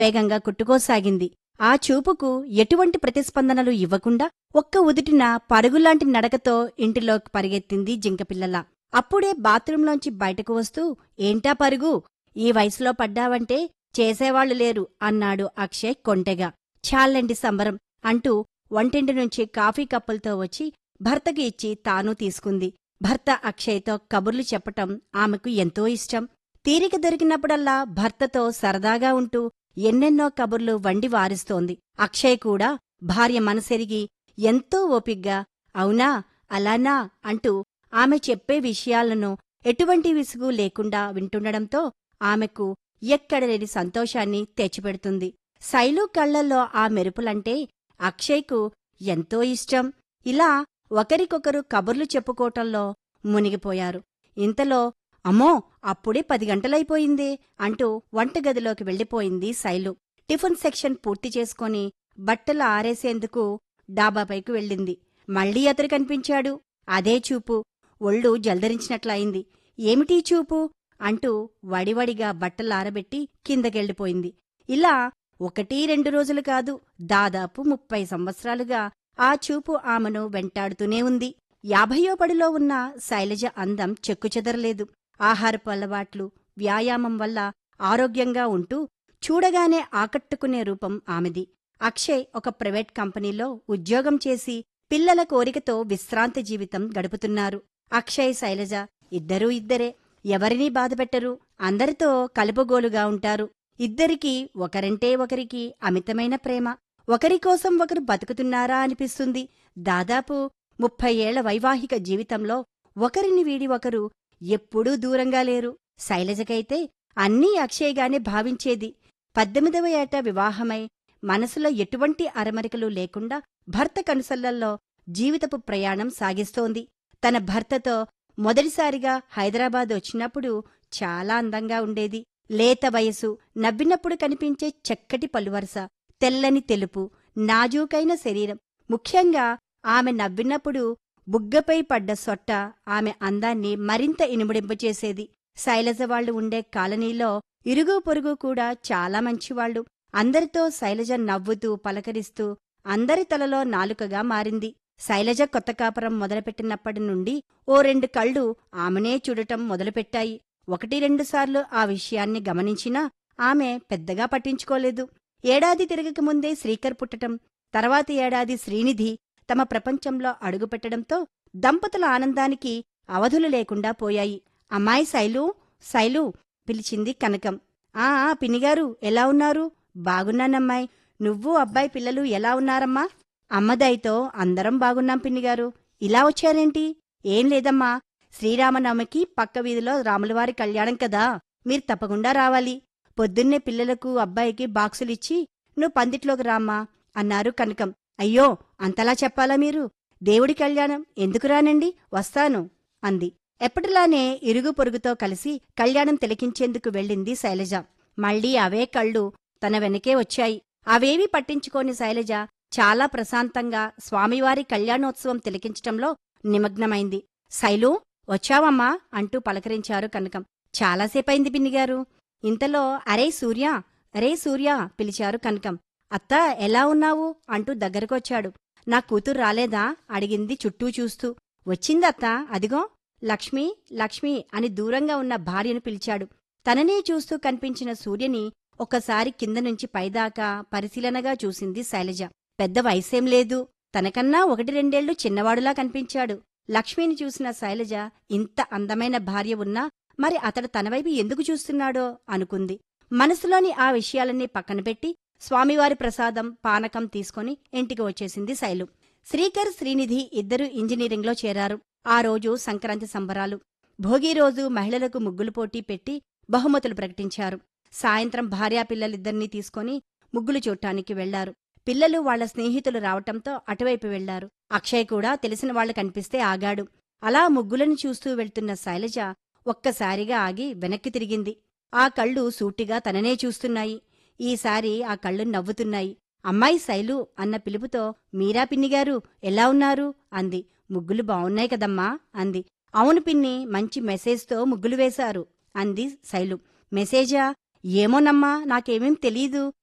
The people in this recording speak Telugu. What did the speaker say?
వేగంగా కుట్టుకోసాగింది ఆ చూపుకు ఎటువంటి ప్రతిస్పందనలు ఇవ్వకుండా ఒక్క ఉదుటిన పరుగులాంటి నడకతో ఇంటిలోకి పరిగెత్తింది జింకపిల్లల అప్పుడే బాత్రూంలోంచి బయటకు వస్తూ ఏంటా పరుగు ఈ వయసులో పడ్డావంటే చేసేవాళ్లు లేరు అన్నాడు అక్షయ్ కొంటెగా చాలండి సంబరం అంటూ వంటింటి నుంచి కాఫీ కప్పులతో వచ్చి భర్తకి ఇచ్చి తాను తీసుకుంది భర్త అక్షయ్తో కబుర్లు చెప్పటం ఆమెకు ఎంతో ఇష్టం తీరిక దొరికినప్పుడల్లా భర్తతో సరదాగా ఉంటూ ఎన్నెన్నో కబుర్లు వండి వారిస్తోంది అక్షయ్ కూడా భార్య మనసెరిగి ఎంతో ఓపిగ్గా అవునా అలానా అంటూ ఆమె చెప్పే విషయాలను ఎటువంటి విసుగు లేకుండా వింటుండడంతో ఆమెకు ఎక్కడలేని సంతోషాన్ని తెచ్చిపెడుతుంది శైలు కళ్లల్లో ఆ మెరుపులంటే అక్షయ్కు ఎంతో ఇష్టం ఇలా ఒకరికొకరు కబుర్లు చెప్పుకోవటంలో మునిగిపోయారు ఇంతలో అమ్మో అప్పుడే పది గంటలైపోయిందే అంటూ వంటగదిలోకి వెళ్ళిపోయింది శైలు టిఫిన్ సెక్షన్ పూర్తి చేసుకొని బట్టలు ఆరేసేందుకు డాబాపైకి వెళ్ళింది మళ్ళీ అతడు కనిపించాడు అదే చూపు ఒళ్ళు జల్దరించినట్లయింది ఏమిటీ చూపు అంటూ వడివడిగా బట్టలు ఆరబెట్టి కిందకెళ్ళిపోయింది ఇలా ఒకటి రెండు రోజులు కాదు దాదాపు ముప్పై సంవత్సరాలుగా ఆ చూపు ఆమెను వెంటాడుతూనే ఉంది యాభయో పడిలో ఉన్న శైలజ అందం చెక్కుచెదరలేదు ఆహారపు అలవాట్లు వ్యాయామం వల్ల ఆరోగ్యంగా ఉంటూ చూడగానే ఆకట్టుకునే రూపం ఆమెది అక్షయ్ ఒక ప్రైవేట్ కంపెనీలో ఉద్యోగం చేసి పిల్లల కోరికతో విశ్రాంతి జీవితం గడుపుతున్నారు అక్షయ్ శైలజ ఇద్దరూ ఇద్దరే ఎవరినీ బాధపెట్టరు అందరితో కలుపుగోలుగా ఉంటారు ఇద్దరికీ ఒకరంటే ఒకరికి అమితమైన ప్రేమ ఒకరికోసం ఒకరు బతుకుతున్నారా అనిపిస్తుంది దాదాపు ముప్పై ఏళ్ల వైవాహిక జీవితంలో ఒకరిని వీడి ఒకరు ఎప్పుడూ దూరంగా లేరు శైలజకైతే అన్నీ అక్షయ్గానే భావించేది పద్దెనిమిదవ ఏట వివాహమై మనసులో ఎటువంటి అరమరికలు లేకుండా భర్త కనుసల్లల్లో జీవితపు ప్రయాణం సాగిస్తోంది తన భర్తతో మొదటిసారిగా హైదరాబాద్ వచ్చినప్పుడు చాలా అందంగా ఉండేది లేత వయసు నవ్వినప్పుడు కనిపించే చక్కటి పలువరస తెల్లని తెలుపు నాజూకైన శరీరం ముఖ్యంగా ఆమె నవ్వినప్పుడు బుగ్గపై పడ్డ సొట్ట ఆమె అందాన్ని మరింత ఇనుముడింపచేసేది శైలజ వాళ్లు ఉండే కాలనీలో ఇరుగు పొరుగు కూడా చాలా మంచివాళ్లు అందరితో శైలజ నవ్వుతూ పలకరిస్తూ అందరి తలలో నాలుకగా మారింది శైలజ కొత్త కాపురం మొదలుపెట్టినప్పటి నుండి ఓ రెండు కళ్ళు ఆమెనే చూడటం మొదలుపెట్టాయి ఒకటి రెండుసార్లు ఆ విషయాన్ని గమనించినా ఆమె పెద్దగా పట్టించుకోలేదు ఏడాది తిరగకముందే శ్రీకర్ పుట్టటం తర్వాతి ఏడాది శ్రీనిధి తమ ప్రపంచంలో అడుగుపెట్టడంతో దంపతుల ఆనందానికి అవధులు లేకుండా పోయాయి అమ్మాయి శైలు శైలు పిలిచింది కనకం ఆ ఆ, పిన్నిగారు ఎలా ఉన్నారు బాగున్నానమ్మాయి నువ్వు అబ్బాయి పిల్లలు ఎలా ఉన్నారమ్మా అమ్మదైతో అందరం బాగున్నాం పిన్నిగారు ఇలా వచ్చారేంటి ఏం లేదమ్మా శ్రీరామనవమికి పక్క వీధిలో రాములవారి కళ్యాణం కదా మీరు తప్పకుండా రావాలి పొద్దున్నే పిల్లలకు అబ్బాయికి బాక్సులిచ్చి నువ్వు పందిట్లోకి రామ్మా అన్నారు కనకం అయ్యో అంతలా చెప్పాలా మీరు దేవుడి కళ్యాణం ఎందుకు రానండి వస్తాను అంది ఎప్పటిలానే ఇరుగు పొరుగుతో కలిసి కళ్యాణం తిలకించేందుకు వెళ్ళింది శైలజ మళ్ళీ అవే కళ్ళు తన వెనకే వచ్చాయి అవేవీ పట్టించుకోని శైలజ చాలా ప్రశాంతంగా స్వామివారి కళ్యాణోత్సవం తిలకించటంలో నిమగ్నమైంది శైలు వచ్చావమ్మా అంటూ పలకరించారు కనకం చాలాసేపైంది పిన్నిగారు ఇంతలో అరే సూర్య అరే సూర్య పిలిచారు కనకం అత్త ఎలా ఉన్నావు అంటూ దగ్గరకొచ్చాడు నా కూతురు రాలేదా అడిగింది చుట్టూ చూస్తూ వచ్చిందత్త అదిగో లక్ష్మి లక్ష్మి అని దూరంగా ఉన్న భార్యను పిలిచాడు తననే చూస్తూ కనిపించిన సూర్యని ఒకసారి కింద నుంచి పైదాకా పరిశీలనగా చూసింది శైలజ పెద్ద వయసేం లేదు తనకన్నా ఒకటి రెండేళ్లు చిన్నవాడులా కనిపించాడు లక్ష్మిని చూసిన శైలజ ఇంత అందమైన భార్య ఉన్నా మరి అతడు తనవైపు ఎందుకు చూస్తున్నాడో అనుకుంది మనసులోని ఆ విషయాలన్నీ పక్కనపెట్టి స్వామివారి ప్రసాదం పానకం తీసుకుని ఇంటికి వచ్చేసింది శైలు శ్రీకర్ శ్రీనిధి ఇద్దరూ ఇంజనీరింగ్లో చేరారు ఆ రోజు సంక్రాంతి సంబరాలు భోగి రోజు మహిళలకు ముగ్గులు పోటీ పెట్టి బహుమతులు ప్రకటించారు సాయంత్రం భార్యాపిల్లలిద్దరినీ తీసుకొని ముగ్గులు చూడటానికి వెళ్లారు పిల్లలు వాళ్ల స్నేహితులు రావటంతో అటువైపు వెళ్లారు అక్షయ్ కూడా తెలిసిన వాళ్లు కనిపిస్తే ఆగాడు అలా ముగ్గులను చూస్తూ వెళ్తున్న శైలజ ఒక్కసారిగా ఆగి వెనక్కి తిరిగింది ఆ కళ్ళు సూటిగా తననే చూస్తున్నాయి ఈసారి ఆ కళ్ళు నవ్వుతున్నాయి అమ్మాయి శైలు అన్న పిలుపుతో మీరా పిన్నిగారు ఎలా ఉన్నారు అంది ముగ్గులు బావున్నాయి కదమ్మా అంది అవును పిన్ని మంచి మెసేజ్తో ముగ్గులు వేశారు అంది శైలు మెసేజా ఏమోనమ్మా నాకేమేం తెలీదు